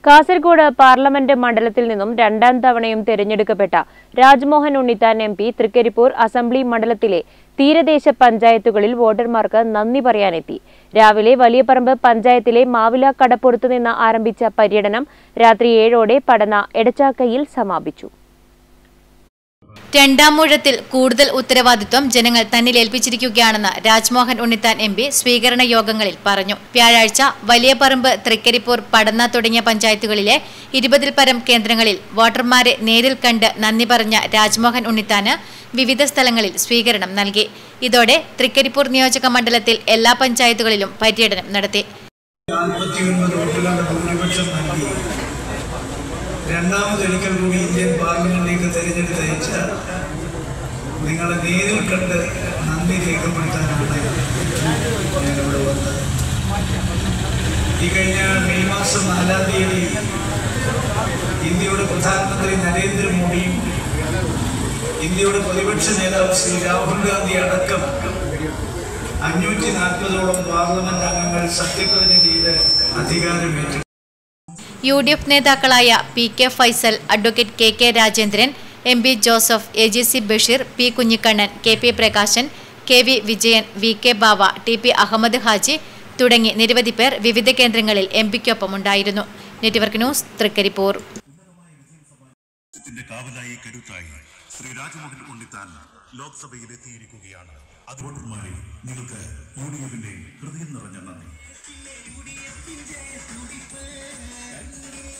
Kasaragod parliament മണ്ഡലത്തിൽ നിന്നും രണ്ടാം തവണയും തെരഞ്ഞെടുക്കപ്പെട്ട Rajmohan Unnithan M P Trikaripur assembly മണ്ഡലത്തിലെ തീരദേശ പഞ്ചായത്തുകളിൽ വോട്ടർമാർക്ക് നന്ദി പറയാനെത്തി രാവിലെ വലിയപറമ്പ് പഞ്ചായത്തിലെ മാവില കടപ്പുറത്തു നിന്ന് ആരംഭിച്ച പര്യടനം രാത്രി ഏഴോടെ പടന്ന എടച്ചാക്കയിൽ സമാപിച്ചു രണ്ടാം മൂഴത്തിൽ കൂടുതൽ ഉത്തരവാദിത്വം ജനങ്ങൾ തന്നിൽ ഏൽപ്പിച്ചിരിക്കുകയാണെന്ന് രാജ്മോഹൻ ഉണ്ണിത്താൻ എം പി സ്വീകരണ യോഗങ്ങളിൽ പറഞ്ഞു വ്യാഴാഴ്ച വലിയപറമ്പ് തൃക്കരിപ്പൂർ പടന്ന തുടങ്ങിയ പഞ്ചായത്തുകളിലെ ഇരുപതിൽ പരം കേന്ദ്രങ്ങളിൽ വോട്ടർമാരെ നേരിൽ കണ്ട് നന്ദി പറഞ്ഞ രാജ്മോഹൻ ഉണ്ണിത്താന് വിവിധ സ്ഥലങ്ങളിൽ സ്വീകരണം നൽകി ഇതോടെ തൃക്കരിപ്പൂർ നിയോജക മണ്ഡലത്തിൽ എല്ലാ പഞ്ചായത്തുകളിലും പര്യടനം നടത്തി നാൽപ്പത്തിയൊൻപത് വോട്ടുകളുടെ ഭൂരിപക്ഷം നൽകി രണ്ടാമതൊരിക്കൽ കൂടി ഇന്ത്യൻ പാർലമെന്റിലേക്ക് തെരഞ്ഞെടുത്തയച്ച നിങ്ങളെ നേരിൽ കണ്ട് നന്ദി രേഖപ്പെടുത്താനാണ് ഞാനിവിടെ വന്നത് ഈ കഴിഞ്ഞ മെയ് മാസം നാലാം തീയതി ഇന്ത്യയുടെ പ്രധാനമന്ത്രി നരേന്ദ്രമോദിയും ഇന്ത്യയുടെ പ്രതിപക്ഷ നേതാവ് ശ്രീ രാഹുൽ ഗാന്ധി അടക്കം അഞ്ഞൂറ്റി നാൽപ്പതോളം പാർലമെന്റ് അംഗങ്ങൾ സത്യപ്രതിജ്ഞ ചെയ്ത് അധികാരമേറ്റു യു ഡി എഫ് നേതാക്കളായ P K Faisal advocate K K Rajendran M P Joseph A G C Basheer P Kunhikannan K P Prakashan K V Vijayan V K Bava T P Ahmed Haji തുടങ്ങി നിരവധി പേർ വിവിധ കേന്ദ്രങ്ങളിൽ എം പിക്കൊപ്പമുണ്ടായിരുന്നു നെറ്റ്വർക്ക് ന്യൂസ് തൃക്കരിപ്പൂർ ത്തിന്റെ കാവലായി കരുത്തായി ശ്രീ രാജ്മോഹൻ ഉണ്ണിത്താൻ ലോക്സഭയിൽ എത്തിയിരിക്കുകയാണ് അത് വോട്ടർമാരെ നിങ്ങൾക്ക് യു ഡി എഫിന്റെ ഹൃദയം നിറഞ്ഞ നന്ദി